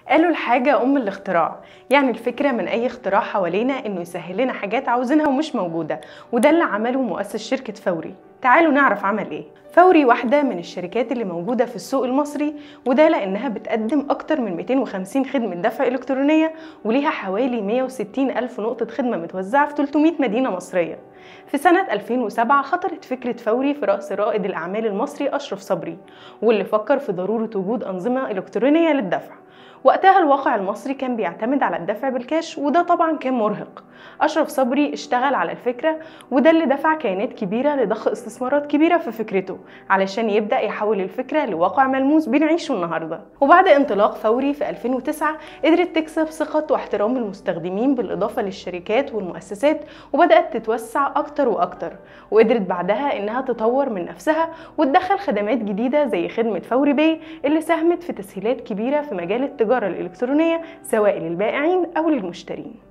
قالوا الحاجة أم الاختراع يعني الفكرة من أي اختراع حوالينا إنه يسهل لنا حاجات عاوزينها ومش موجودة وده اللي عمله مؤسس شركة فوري تعالوا نعرف عمل إيه فوري واحدة من الشركات اللي موجودة في السوق المصري وده لأنها بتقدم أكتر من 250 خدمة دفع إلكترونية وليها حوالي 160 ألف نقطة خدمة متوزعة في 300 مدينة مصرية في سنة 2007 خطرت فكرة فوري في رأس رائد الأعمال المصري أشرف صبري واللي فكر في ضرورة وجود أنظمة إلكترونية للدفع وقتها الواقع المصري كان بيعتمد على الدفع بالكاش وده طبعا كان مرهق أشرف صبري اشتغل على الفكرة وده اللي دفع كيانات كبيرة لضخ استثمارات كبيرة في فكرته علشان يبدأ يحول الفكرة لواقع ملموس بنعيشه النهاردة وبعد انطلاق فوري في 2009 قدرت تكسب ثقة واحترام المستخدمين بالإضافة للشركات والمؤسسات وبدأت تتوسع أكتر وأكتر وقدرت بعدها إنها تطور من نفسها وتدخل خدمات جديدة زي خدمة فوري باي اللي ساهمت في تسهيلات كبيرة في مجال التجارة الإلكترونية سواء للبائعين أو للمشترين